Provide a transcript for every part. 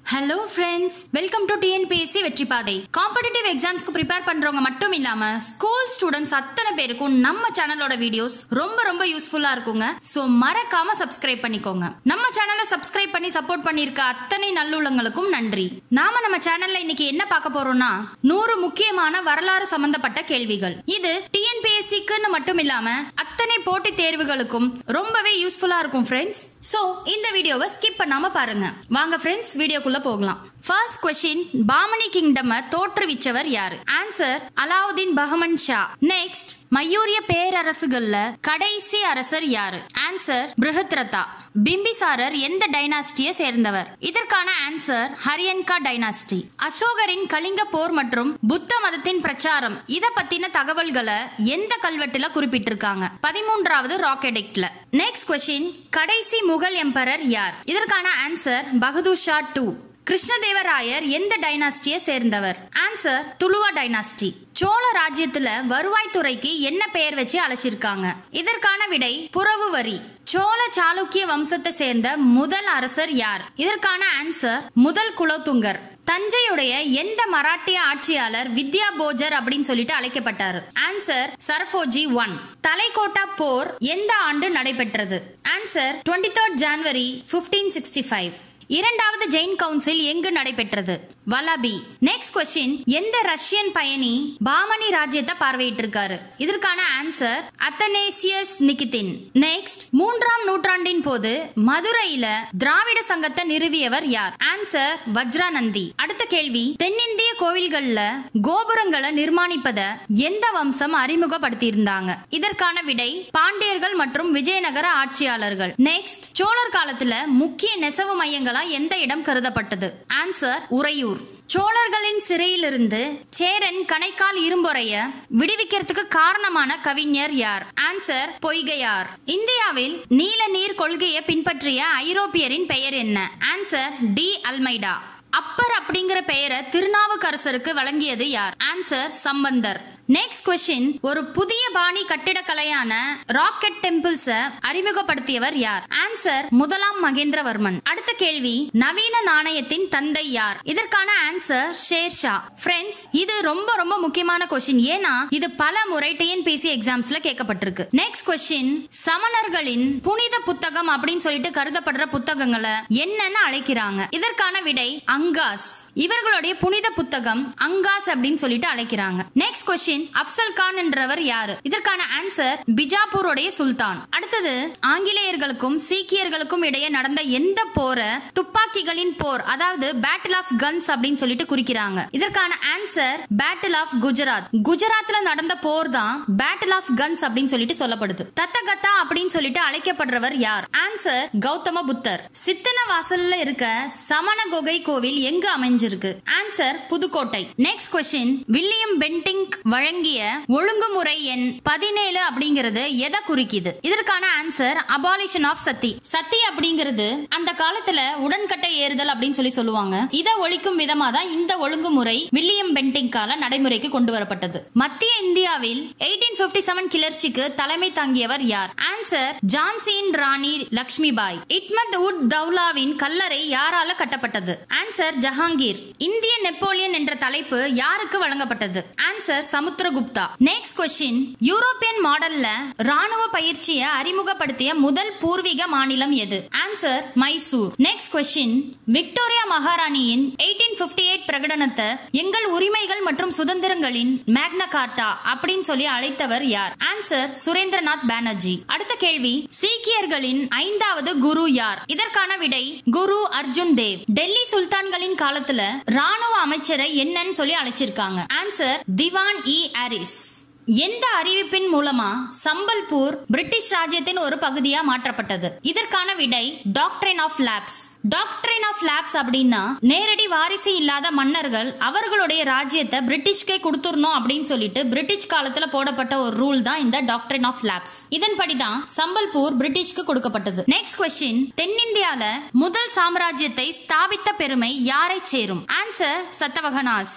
hello friends welcome to TNPSC வெற்றி பாதை competitive எக்ஸாம்ஸ்க்கு prepare பண்றவங்க மட்டும் இல்லாம ஸ்கூல் ஸ்டூடெண்ட்ஸ் அத்தனை பேருக்கும் நம்ம சேனலோட வீடியோஸ் ரொம்ப ரொம்ப யூஸ்ஃபுல்லா இருக்குங்க சோ மறக்காம சப்ஸ்கிரைப் பண்ணிக்கோங்க நம்ம சேனலை சப்ஸ்கிரைப் பண்ணி சப்போர்ட் பண்ணிருக்க அத்தனை நல்லுள்ளங்களுக்கும் நன்றி நாம நம்ம சேனல்ல இன்னைக்கு என்ன பார்க்க போறோம்னா நூறு முக்கியமான வரலாறு சம்பந்தப்பட்ட கேள்விகள் இது டிஎன்பிஎஸ்சிக்குன்னு மட்டும் இல்லாம அத்தனை போட்டித் தேர்வுகளுக்கும் ரொம்பவே யூஸ்ஃபுல்லா இருக்கும் ஃப்ரெண்ட்ஸ் சோ இந்த வீடியோவை ஸ்கிப் பண்ணாம பாருங்க வாங்க ஃப்ரெண்ட்ஸ் வீடியோக்குள்ள போகலாம் ஃபர்ஸ்ட் கொஸ்டின் பாமனி கிங்டம் தோற்றுவிச்சவர் யாரு ஆன்சர் அலாவுதீன் பஹமன் ஷா நெக்ஸ்ட் மயூரிய பேரரசுகள்ல கடைசி அரசர் யாரு ஆன்சர் பிருஹத்ரதா பிம்பிசாரர் எந்த டைனாஸ்டியை சேர்ந்தவர் இதற்கான ஆன்சர் ஹரியன்கா டைனாஸ்டி அசோகரின் கலிங்க போர் மற்றும் புத்த மதத்தின் பிரச்சாரம் இத பத்தின தகவல்களை எந்த கல்வெட்டுல குறிப்பிட்டிருக்காங்க பதிமூன்றாவது ராக்கெடிக்ட்ல நெக்ஸ்ட் கொஸ்டின் கடைசி முகல் எம்பரர் யார் இதற்கான ஆன்சர் பகதூர் ஷா டூ கிருஷ்ணதேவராயர் எந்த டைனாஸ்டியை சேர்ந்தவர் ஆன்சர் துளுவா டைனாஸ்டி சோழ ராஜ்யத்துல வருவாய்த்துறைக்கு என்ன பெயர் வச்சு அழைச்சிருக்காங்க இதற்கான விடை புறவு வரி சோழ சாளுக்கிய வம்சத்தை சேர்ந்த முதல் அரசர் யார் இதற்கான ஆன்சர் முதல் குலோத்துங்கர் தஞ்சையுடைய எந்த மராட்டிய ஆட்சியாளர் வித்யா போஜர் அப்படின்னு சொல்லிட்டு அழைக்கப்பட்டாரு ஆன்சர் சரபோஜி ஒன் தலைக்கோட்டா போர் எந்த ஆண்டு நடைபெற்றது answer twenty third January fifteen sixty five இரண்டாவது ஜெயின் கவுன்சில் எங்கு நடைபெற்றது வலாபி நெக்ஸ்ட் கொஸ்டின் எந்த ரஷ்யன் பயணி பாமனி ராஜ்யத்தை பார்வையிட்டிருக்காரு இதற்கான ஆன்சர் அத்தனேசியஸ் நிகிதின் நெக்ஸ்ட் மூன்றாம் நூற்றாண்டின் போது மதுரையில திராவிட சங்கத்தை நிறுவியவர் யார் ஆன்சர் வஜ்ரானந்தி அடுத்த கேள்வி தென்னிந்திய கோவில்கள்ல கோபுரங்களை நிர்மாணிப்பத எந்த வம்சம் அறிமுகப்படுத்தியிருந்தாங்க இதற்கான விடை பாண்டியர்கள் மற்றும் விஜயநகர ஆட்சியாளர்கள் நெக்ஸ்ட் சோழர் காலத்துல முக்கிய நெசவு மையங்களா எந்த இடம் கருதப்பட்டது ஆன்சர் உறையூர் சோழர்களின் சிறையிலிருந்து சேரன் கணைக்கால் இரும்பொறைய விடுவிக்கிறதுக்கு காரணமான கவிஞர் யார் ஆன்சர் பொய்கையார் இந்தியாவில் நீல நீர் கொள்கையை பின்பற்றிய ஐரோப்பியரின் பெயர் என்ன ஆன்சர் டி அல்மைடா அப்பர் அப்படிங்கிற பெயரை திருநாவுக்கரசருக்கு வழங்கியது யார் ஆன்சர் சம்பந்தர் நெக்ஸ்ட் கொஸ்டின் ஒரு புதிய பாணி கட்டிடக்கலையான ராக்கெட் டெம்பிள்ஸ் அறிமுகப்படுத்தியவர் யார் ஆன்சர் முதலாம் மகேந்திரவர்மன் அடுத்த கேள்வி நவீன நாணயத்தின் தந்தை யார் இதற்கான ஆன்சர் ஷேர்ஷா ஃப்ரெண்ட்ஸ் இது ரொம்ப ரொம்ப முக்கியமான கொஸ்டின் ஏன்னா இது பல முறை டிஎன்பிசி எக்ஸாம்ஸ்ல கேட்கப்பட்டிருக்கு நெக்ஸ்ட் கொஸ்டின் சமணர்களின் புனித புத்தகம் அப்படின்னு சொல்லிட்டு கருதப்படுற புத்தகங்களை என்னன்னு அழைக்கிறாங்க இதற்கான விடை அங்காஸ் இவர்களுடைய புனித புத்தகம் அங்காஸ் அப்படின்னு சொல்லிட்டு அழைக்கிறாங்க நெக்ஸ்ட் கொஸ்டின் அப்சல் கான் என்றவர் யாரு இதற்கான ஆன்சர் பிஜாப்பூருடைய சுல்தான் அடுத்தது ஆங்கிலேயர்களுக்கும் சீக்கியர்களுக்கும் இடையே நடந்த எந்த போரை துப்பாக்கிகளின் போர் அதாவது பேட்டில் ஆஃப் கன்ஸ் அப்படின்னு சொல்லிட்டு குறிக்கிறாங்க இதற்கான ஆன்சர் பேட்டில் ஆஃப் குஜராத் குஜராத்ல நடந்த போர் தான் பேட்டில் ஆஃப் கன்ஸ் அப்படின்னு சொல்லிட்டு சொல்லப்படுது தத்தகத்தா அப்படின்னு சொல்லிட்டு அழைக்கப்படுறவர் யார் ஆன்சர் கௌதம புத்தர் சித்தன வாசல்ல இருக்க சமண குகை கோவில் எங்கு அமைஞ்சிருக்கு answer Pudukkottai next question William Bentinck வழங்கிய ஒழுங்குமுறை எண் பதினேழு அப்படிங்கிறது எதை குறிக்குது இதற்கான answer abolition of sati sati அப்படிங்கிறது அந்த காலத்துல உடன்கட்டை ஏறுதல் அப்படின்னு சொல்லி சொல்லுவாங்க இதை ஒழிக்கும் விதமா தான் இந்த ஒழுங்குமுறை வில்லியம் பென்டிங் கால நடைமுறைக்கு கொண்டு வரப்பட்டது மத்திய இந்தியாவில் எயிட்டீன் பிப்டி செவன் கிளர்ச்சிக்கு தலைமை தாங்கியவர் யார் ஆன்சர் ஜான்சியின் ராணி லக்ஷ்மி பாய் இட்மத் உட் தௌலாவின் கல்லறை யாரால கட்டப்பட்டது ஆன்சர் ஜஹாங்கீர் இந்திய நெப்போலியன் என்ற தலைப்பு யாருக்கு வழங்கப்பட்டது answer Samudragupta next question European மாடல்ல ராணுவ பயிற்சியை அறிமுகப்படுத்திய முதல் பூர்வீக மாநிலம் எது answer Mysore next question Victoria மகாராணியின் எயிட்டீன் பிப்டி எயிட் பிரகடனத்தை எங்கள் உரிமைகள் மற்றும் சுதந்திரங்களின் மேக்னா கார்டா அப்படின்னு சொல்லி அழைத்தவர் யார் ஆன்சர் சுரேந்திரநாத் பானர்ஜி அடுத்த கேள்வி சீக்கியர்களின் ஐந்தாவது குரு யார் இதற்கான விடை குரு அர்ஜுன் தேவ் டெல்லி சுல்தான்களின் காலத்துல ராணுவ அமைச்சரை என்னன்னு சொல்லி அழைச்சிருக்காங்க ஆன்சர் திவான் இ ஆரிஸ் எந்த அறிவிப்பின் மூலமா சம்பல்பூர் பிரிட்டிஷ் ராஜ்யத்தின் ஒரு பகுதியா மாற்றப்பட்டது இதற்கான விடை doctrine of lapse doctrine of lapse அப்படின்னா நேரடி வாரிசு இல்லாத மன்னர்கள் அவர்களுடைய ராஜ்யத்தை பிரிட்டிஷ்கே கொடுத்துடணும் அப்படின்னு சொல்லிட்டு பிரிட்டிஷ் காலத்துல போடப்பட்ட ஒரு ரூல் தான் இந்த டாக்டரின் ஆஃப் லேப்ஸ் இதன்படிதான் சம்பல்பூர் பிரிட்டிஷ்க்கு கொடுக்கப்பட்டது நெக்ஸ்ட் கொஸ்டின் தென்னிந்தியால முதல் சாம்ராஜ்யத்தை ஸ்தாபித்த பெருமை யாரை சேரும் ஆன்சர் சத்தவகனாஸ்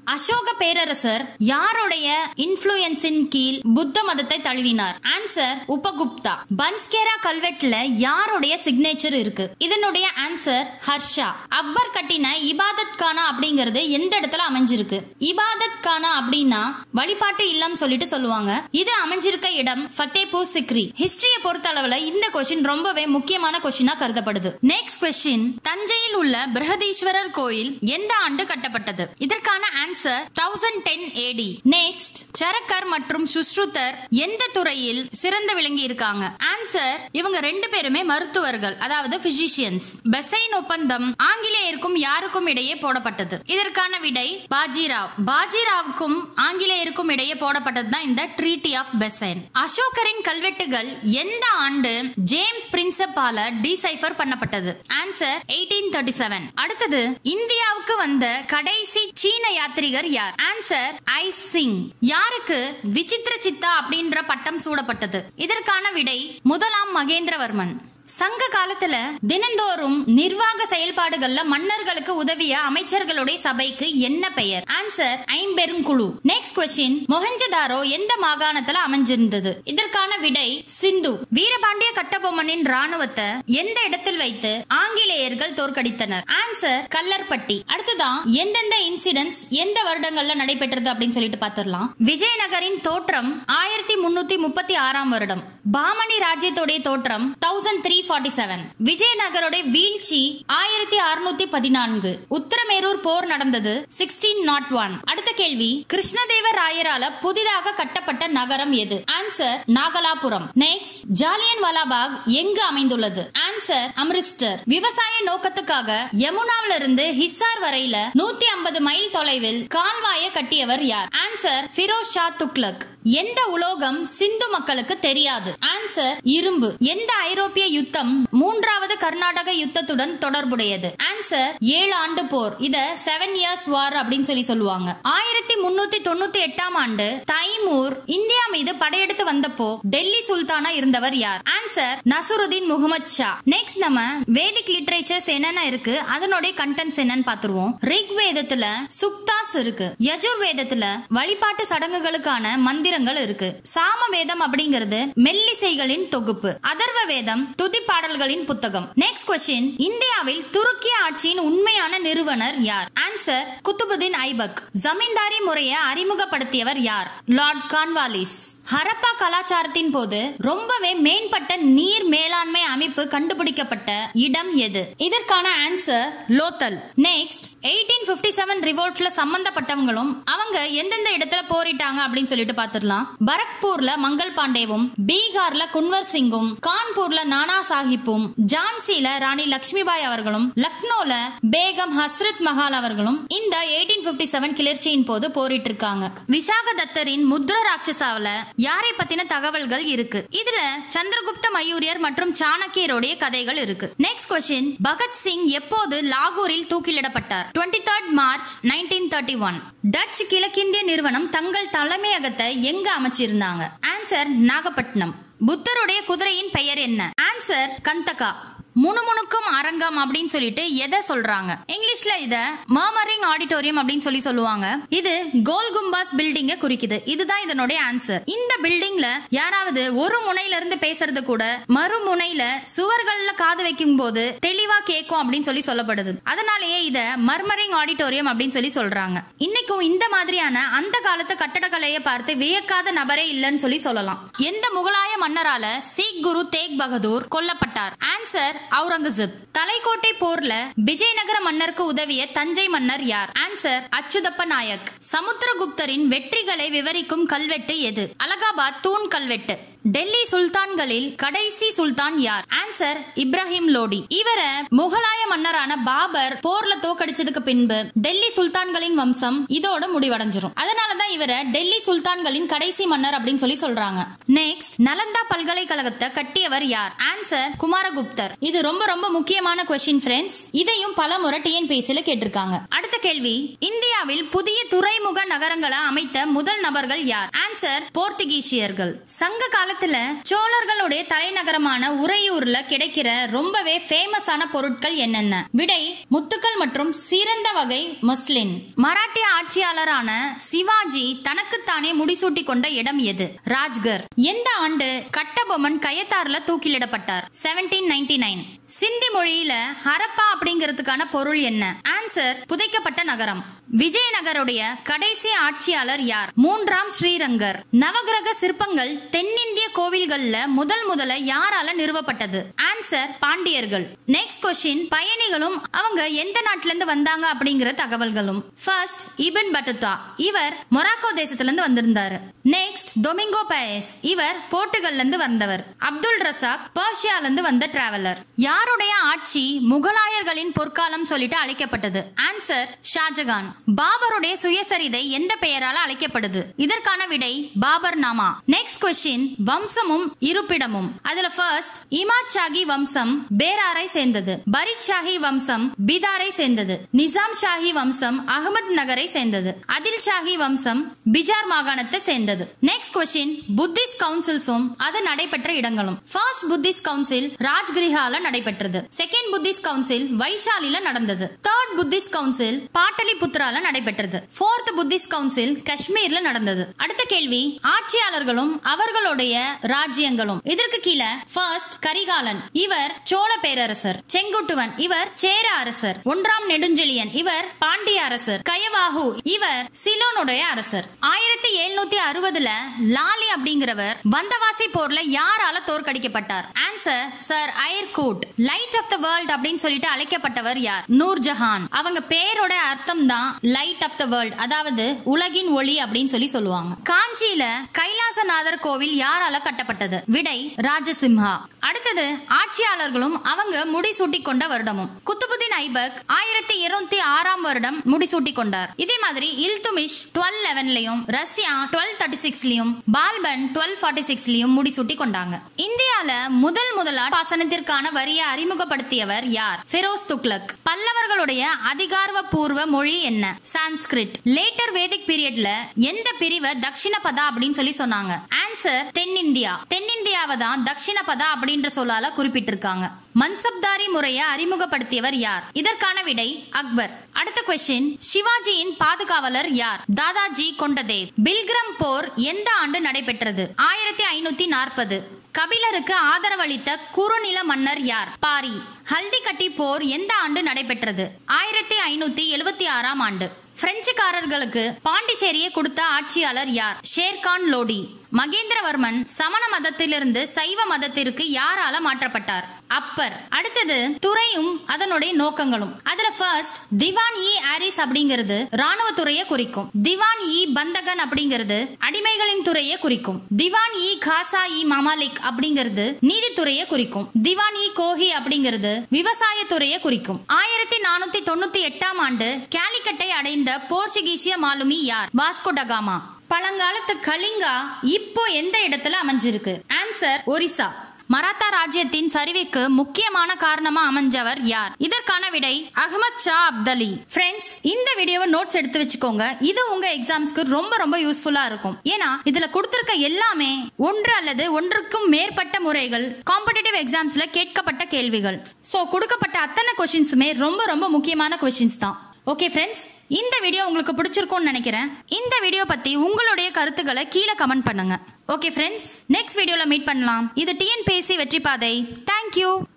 அசோக பேரரசர் யாருடைய இன்ஃபுளுயன்ஸின் கீழ் புத்த மதத்தை தழுவினார் ஆன்சர் உபகுப்தா பன்ஸ்கேரா கல்வெட்டுல யாருடைய சிக்னேச்சர் இருக்கு இதனுடைய ஆன்சர் ஹர்ஷா அக்பர் கட்டின இபாதத் கானா அப்படிங்கிறது எந்த இடத்துல அமைஞ்சிருக்கு இபாதத் கானா அப்படின்னா வழிபாட்டு இல்லம் சொல்லிட்டு சொல்லுவாங்க இது அமைஞ்சிருக்க இடம் ஃபத்தேபூர் சிக்ரி ஹிஸ்டரியை பொறுத்த அளவுல இந்த கொஸ்டின் ரொம்பவே முக்கியமான கொஸ்டினா கருதப்படுது நெக்ஸ்ட் கொஸ்டின் தஞ்சையில் உள்ள பிரகதீஸ்வரர் கோயில் எந்த ஆண்டு கட்டப்பட்டது இதற்கான answer thousand ten AD next சரக்கர் மற்றும் சுஷ்ருதர் எந்த துறையில் சிறந்து விளங்கி இருக்காங்க ஆன்சர் இவங்க ரெண்டு பேருமே மருத்துவர்கள் அதாவது பிசிஷியன்ஸ் பெசைன் ஒப்பந்தம் ஆங்கிலேயருக்கும் யாருக்கும் இடையே போடப்பட்டது இதற்கான விடை பாஜிராவ் பாஜிராவுக்கும் ஆங்கிலேயருக்கும் இடையே போடப்பட்டது தான் இந்த ட்ரீட்டி ஆஃப் பெசைன் அசோகரின் கல்வெட்டுகள் எந்த ஆண்டு ஜேம்ஸ் பிரின்சப்பால டிசைஃபர் பண்ணப்பட்டது ஆன்சர் எயிட்டீன் தேர்ட்டி செவன் அடுத்தது இந்தியாவுக்கு வந்த கடைசி சீன யாத்ரிகர் யார் ஆன்சர் ஐ சிங் யாருக்கு விசித்திர சித்தா அப்படின்ற பட்டம் சூடப்பட்டது இதற்கான விடை முதலாம் மகேந்திரவர்மன் சங்க காலத்துல தினந்தோறும் நிர்வாக செயல்பாடுகள்ல மன்னர்களுக்கு உதவிய அமைச்சர்களுடைய சபைக்கு என்ன பெயர் ஆன்சர் ஐம்பெருங்குழு நெக்ஸ்ட் கொஸ்டின் மொஹஞ்சதாரோ எந்த மாகாணத்துல அமைஞ்சிருந்தது இதற்கான விடை சிந்து வீரபாண்டிய கட்டபொம்மனின் ராணுவத்தை எந்த இடத்தில் வைத்து ஆங்கிலேயர்கள் தோற்கடித்தனர் ஆன்சர் கல்லர்பட்டி அடுத்ததான் எந்தெந்த இன்சிடென்ட்ஸ் எந்த வருடங்கள்ல நடைபெற்றது அப்படின்னு சொல்லிட்டு பார்த்திடலாம் விஜயநகரின் தோற்றம் ஆயிரத்தி முன்னூத்தி முப்பத்தி ஆறாம் வருடம் பாமணி ராஜ்யத்துடைய தோற்றம் தௌசண்ட் த்ரீ ஃபார்ட்டி செவன் விஜயநகரோட வீழ்ச்சி ஆயிரத்தி அறுநூத்தி பதினான்கு உத்தரமேரூர் போர் நடந்தது சிக்ஸ்டீன் நாட் ஒன் அடுத்த கேள்வி கிருஷ்ணதேவராயரால புதிதாக கட்டப்பட்ட நகரம் எது ஆன்சர் நாகலாபுரம் நெக்ஸ்ட் ஜாலியன் வாலாபாக் எங்கு அமைந்துள்ளது ஆன்சர் அம்ரிஸ்டர் விவசாய நோக்கத்துக்காக யமுனாவில இருந்து ஹிசார் வரையில நூத்தி ஐம்பது மைல் தொலைவில் கால்வாயை கட்டியவர் யார் ஆன்சர் ஃபிரோஸ் ஷா துக்லக் எந்த உலோகம் சிந்து மக்களுக்கு தெரியாது ஆன்சர் இரும்பு எந்த ஐரோப்பிய யுத்தம் மூன்றாவது கர்நாடக யுத்தத்துடன் தொடர்புடையது ஆன்சர் ஏழு ஆண்டு போர் இத செவன் இயர்ஸ் வார் அப்படின்னு சொல்லி சொல்லுவாங்க ஆயிரத்தி முன்னூத்தி தொண்ணூத்தி எட்டாம் ஆண்டு தைமூர் இந்தியா மீது படையெடுத்து வந்தப்போ டெல்லி சுல்தானா இருந்தவர் யார் ஆன்சர் நசுருதீன் முகமது ஷா நெக்ஸ்ட் நம்ம வேதிக் லிட்ரேச்சர்ஸ் என்னென்ன இருக்கு அதனுடைய கண்டென்ட்ஸ் என்னன்னு பாத்துருவோம் ரிக் வேதத்துல சுக்தாஸ் இருக்கு யஜுர் வேதத்துல வழிபாட்டு சடங்குகளுக்கான மந்திரங்கள் இருக்கு சாம வேதம் அப்படிங்கிறது மெல்லிசைகளின் தொகுப்பு அதர்வ வேதம் துதி பாடல்களின் புத்தகம் நெக்ஸ்ட் கொஸ்டின் இந்தியாவில் துருக்கிய ஆட்சியின் உண்மையான நிறுவனர் யார் ஆன்சர் குத்துபுதீன் ஐபக் ஜமீன்தாரி முறையை அறிமுகப்படுத்தியவர் யார் லார்ட் கான்வாலிஸ் ஹரப்பா கலாச்சாரத்தின் போது ரொம்பவே மேம்பட்ட நீர் மேலாண்மை அமைப்பு கண்டுபிடிக்கப்பட்ட இடம் எது இதற்கான answer Lothal next eighteen fifty seven ரிவோல்ட்ல சம்பந்தப்பட்டவங்களும் அவங்க எந்தெந்த இடத்துல போரிட்டாங்க அப்படின்னு சொல்லிட்டு பாத்துடலாம் பரக்பூர்ல மங்கள் பாண்டேவும் பீகார்ல குன்வர் சிங்கும் கான்பூர்ல நானா சாஹிப்பும் ஜான்சில ராணி லட்சுமிபாய் அவர்களும் லக்னோல பேகம் ஹஸ்ரத் மஹால் அவர்களும் இந்த எயிட்டீன் பிப்டி செவன் கிளர்ச்சியின் போது போரிட்டு இருக்காங்க விசாக தத்தரின் முத்ர ராட்சசாவில யாரை பத்தின தகவல்கள் இருக்கு இதுல சந்திரகுப்த மயூரியர் மற்றும் சாணக்கியருடைய கதைகள் இருக்கு நெக்ஸ்ட் கொஸ்டின் பகத்சிங் எப்போது லாகூரில் தூக்கிலிடப்பட்டார் twenty third March nineteen thirty one touch கிழக்கிந்திய நிறுவனம் தங்கள் தலைமையகத்தை எங்க அமைச்சிருந்தாங்க ஆன்சர் நாகப்பட்டினம் புத்தருடைய குதிரையின் பெயர் என்ன ஆன்சர் கந்தகா முணுமுணுக்கும் அரங்கம் அப்படின்னு சொல்லிட்டு எதை சொல்றாங்க இங்கிலீஷ்ல இத மர்மரிங் ஆடிட்டோரியம் அப்படின்னு சொல்லி சொல்லுவாங்க இது கோல் கும்பாஸ் பில்டிங்க குறிக்குது இதுதான் இதனுடைய ஆன்சர் இந்த பில்டிங்ல யாராவது ஒரு முனையில இருந்து பேசுறது கூட மறுமுனையில சுவர்கள்ல காது வைக்கும் போது தெளிவா கேட்கும் அப்படின்னு சொல்லி சொல்லப்படுது அதனாலேயே இத மர்மரிங் ஆடிட்டோரியம் அப்படின்னு சொல்லி சொல்றாங்க இன்னைக்கும் இந்த மாதிரியான அந்த காலத்து கட்டடக்கலையை பார்த்து வியக்காத நபரே இல்லைன்னு சொல்லி சொல்லலாம் எந்த முகலாய மன்னரால சீக் குரு தேக் பகதூர் கொல்லப்பட்டார் ஆன்சர் அவுரங்கசீப் தலைக்கோட்டை போர்ல விஜயநகர மன்னருக்கு உதவிய தஞ்சை மன்னர் யார் ஆன்சர் அச்சுதப்ப நாயக் சமுத்திரகுப்தரின் வெற்றிகளை விவரிக்கும் கல்வெட்டு எது அலகாபாத் தூண் கல்வெட்டு டெல்லி சுல்தான்களில் கடைசி சுல்தான் யார் ஆன்சர் இப்ராஹிம் லோடி இவர முகலாய மன்னரான பாபர் போர்ல தோக்கடிச்சதுக்கு பின்பு டெல்லி சுல்தான்களின் வம்சம் இதோட முடிவடைஞ்சிரும் அதனாலதான் இவர டெல்லி சுல்தான்களின் கடைசி மன்னர் அப்படின்னு சொல்லி சொல்றாங்க நெக்ஸ்ட் நலந்தா பல்கலைக்கழகத்தை கட்டியவர் யார் ஆன்சர் குமாரகுப்தர் இது ரொம்ப ரொம்ப முக்கியமான கொஸ்டின் ஃப்ரெண்ட்ஸ் இதையும் பல முறை டிஎன்பிஎஸ்சில கேட்டிருக்காங்க அடுத்த கேள்வி இந்தியாவில் புதிய துறைமுக நகரங்களை அமைத்த முதல் நபர்கள் யார் ஆன்சர் போர்த்துகீசியர்கள் சங்க காலத்தில் காலத்துல சோழர்களுடைய தலைநகரமான உறையூர்ல கிடைக்கிற ரொம்பவே ஃபேமஸான பொருட்கள் என்னென்ன விடை முத்துக்கள் மற்றும் சிறந்த வகை மஸ்லின் மராட்டிய ஆட்சியாளரான சிவாஜி தனக்குத்தானே முடிசூட்டி கொண்ட இடம் எது ராஜ்கர் எந்த ஆண்டு கட்டபொம்மன் கயத்தாறுல தூக்கிலிடப்பட்டார் செவன்டீன் நைன்டி நைன் சிந்தி மொழியில ஹரப்பா அப்படிங்கிறதுக்கான பொருள் என்ன ஆன்சர் புதைக்கப்பட்ட நகரம் விஜயநகருடைய கடைசி ஆட்சியாளர் யார் மூன்றாம் ஸ்ரீரங்கர் நவகிரக சிற்பங்கள் தென்னிந்திய கோவில்கள்ல முதல் முதல்ல யாரால நிறுவப்பட்டது ஆன்சர் பாண்டியர்கள் நெக்ஸ்ட் கொஸ்டின் பயணிகளும் அவங்க எந்த நாட்டுல இருந்து வந்தாங்க அப்படிங்கிற தகவல்களும் ஃபர்ஸ்ட் இபின் பட்டுதா இவர் மொராக்கோ தேசத்துல இருந்து வந்திருந்தாரு நெக்ஸ்ட் டொமிங்கோ பயஸ் இவர் போர்ட்டுகல்ல இருந்து வந்தவர் அப்துல் ரசாக் பர்ஷியால இருந்து வந்த டிராவலர் யாருடைய ஆட்சி முகலாயர்களின் பொற்காலம் சொல்லிட்டு அழைக்கப்பட்டது ஆன்சர் ஷாஜகான் பாபருடைய சுயசரிதை எந்த பெயரால அழைக்கப்படுது இதற்கான விடை பாபர் நாமா நெக்ஸ்ட் கொஸ்டின் வம்சமும் இருப்பிடமும் அதுல ஃபர்ஸ்ட் இமாத் ஷாகி வம்சம் பேராரை சேர்ந்தது பரித் ஷாஹி வம்சம் பிதாரை சேர்ந்தது நிசாம் ஷாஹி வம்சம் அகமது நகரை சேர்ந்தது அதில் ஷாஹி வம்சம் பிஜார் மாகாணத்தை சேர்ந்தது நெக்ஸ்ட் கொஸ்டின் புத்திஸ்ட் கவுன்சில்ஸும் அது நடைபெற்ற இடங்களும் ஃபர்ஸ்ட் புத்திஸ்ட் கவுன்சில் ராஜ்கிரிஹால நடைபெற்றது செகண்ட் புத்திஸ்ட் கவுன்சில் வைஷாலில நடந்தது தேர்ட் புத்திஸ்ட் கவுன்சில் பாட்டலிபுத்ரால நடைபெற்றது ஃபோர்த் புத்திஸ்ட் கவுன்சில் காஷ்மீர்ல நடந்தது அடுத்த கேள்வி ஆட்சியாளர்களும் அவர்களுடைய ராஜ்யங்களும் இதற்கு கீழே ஃபர்ஸ்ட் கரிகாலன் இவர் சோழ பேரரசர் செங்குட்டுவன் இவர் சேர அரசர் ஒன்றாம் நெடுஞ்செழியன் இவர் பாண்டிய அரசர் கயவாகு இவர் சிலோனுடைய அரசர் ஆயிரத்தி எழுநூத்தி அறுபதுல லாலி அப்படிங்கிறவர் வந்தவாசி போர்ல யாரால தோற்கடிக்கப்பட்டார் answer sir Eyre Coote light of the world அப்படின்னு சொல்லிட்டு அழைக்கப்பட்டவர் யார் நூர்ஜஹான் அவங்க பேரோட அர்த்தம் தான் லைட் ஆஃப் த வேர்ல்ட் அதாவது உலகின் ஒளி அப்படின்னு சொல்லி சொல்லுவாங்க காஞ்சியில கைலாசநாதர் கோவில் யாரால கட்டப்பட்டது விடை ராஜசிம்ஹா அடுத்தது ஆட்சியாளர்களும் அவங்க முடிசூட்டி கொண்ட வருடமும் குத்துபுதீன் ஐபக் ஆயிரத்தி இருநூத்தி ஆறாம் வருடம் முடிசூட்டி கொண்டார் இதே மாதிரி இல்துமிஷ் டுவெல் லெவன்லயும் ரஷ்யா டுவெல் தேர்ட்டி சிக்ஸ்லயும் பால்பன் டுவெல் ஃபார்ட்டி சிக்ஸ்லயும் முடிசூட்டி கொண்டாங்க இந்தியால முதல் முதலா பாசனத்திற்கான வரியை அறிமுகப்படுத்தியவர் யார் ஃபெரோஸ் துக்லக் பல்லவர்களுடைய அதிகாரப்பூர்வ மொழி என்ன சான்ஸ்கிரிட் லேட்டர் வேதிக் பீரியட்ல எந்த பிரிவை தக்ஷிணபதா அப்படின்னு சொல்லி சொன்னாங்க ஆன்சர் தென்னிந்தியா தென்னிந்தியாவை தான் தக்ஷிணபதா அப்படின்ற சொல்லால குறிப்பிட்டிருக்காங்க மன்சப்தாரி முறையை அறிமுகப்படுத்தியவர் யார் இதற்கான விடை அக்பர் அடுத்த கொஸ்டின் சிவாஜியின் பாதுகாவலர் யார் தாதாஜி கொண்டதேவ் பில்கிரம் போர் எந்த ஆண்டு நடைபெற்றது ஆயிரத்தி ஐநூத்தி நாற்பது கபிலருக்கு ஆதரவளித்த குறுநில மன்னர் யார் பாரி ஹல்தி கட்டி போர் எந்த ஆண்டு நடைபெற்றது ஆயிரத்தி ஐநூத்தி எழுபத்தி ஆறாம் ஆண்டு பிரெஞ்சுக்காரர்களுக்கு பாண்டிச்சேரியை கொடுத்த ஆட்சியாளர் யார் ஷேர்கான் லோடி மகேந்திரவர்மன் சமண மதத்திலிருந்து சைவ மதத்திற்கு யாரால மாற்றப்பட்டார் அப்பர் அடுத்தது துறையும் அதனுடைய நோக்கங்களும் அதுல ஃபர்ஸ்ட் திவான் இ ஆரிஸ் அப்படிங்கிறது ராணுவ துறையை குறிக்கும் திவான் இ பந்தகன் அப்படிங்கிறது அடிமைகளின் துறையை குறிக்கும் திவான் இ காசா இ மமாலிக் அப்படிங்கிறது நீதித்துறையை குறிக்கும் திவான் இ கோஹி அப்படிங்கிறது விவசாய துறையை குறிக்கும் ஆயிரத்தி நானூத்தி தொண்ணூத்தி எட்டாம் ஆண்டு கேலிக்கட்டை அடைந்த போர்ச்சுகீசிய மாலுமி யார் வாஸ்கோ டகாமா பழங்காலத்து கலிங்கா இப்போ எந்த இடத்துல அமைஞ்சிருக்கு ஆன்சர் ஒரிசா மராத்தா ராஜ்யத்தின் சரிவுக்கு முக்கியமான காரணமா அமைஞ்சவர் யார் இதற்கான விடை அகமத் ஷா அப்தலி ஃப்ரெண்ட்ஸ் இந்த வீடியோவை நோட்ஸ் எடுத்து வச்சுக்கோங்க இது உங்க எக்ஸாம்ஸ்க்கு ரொம்ப ரொம்ப யூஸ்ஃபுல்லா இருக்கும் ஏன்னா இதுல கொடுத்திருக்க எல்லாமே ஒன்று அல்லது ஒன்றுக்கும் மேற்பட்ட முறைகள் காம்படிட்டிவ் எக்ஸாம்ஸ்ல கேட்கப்பட்ட கேள்விகள் சோ கொடுக்கப்பட்ட அத்தனை கொஸ்டின்ஸுமே ரொம்ப ரொம்ப முக்கியமான கொஸ்டின்ஸ் தான் ஓகே ஃப்ரெண்ட்ஸ் இந்த வீடியோ உங்களுக்கு பிடிச்சிருக்கும்னு நினைக்கிறேன் இந்த வீடியோ பத்தி உங்களுடைய கருத்துக்களை கீழே கமெண்ட் பண்ணுங்க ஓகே ஃப்ரெண்ட்ஸ் நெக்ஸ்ட் வீடியோல மீட் பண்ணலாம் இது டிஎன்பிஎஸ்சி வெற்றி பாதை தேங்க்யூ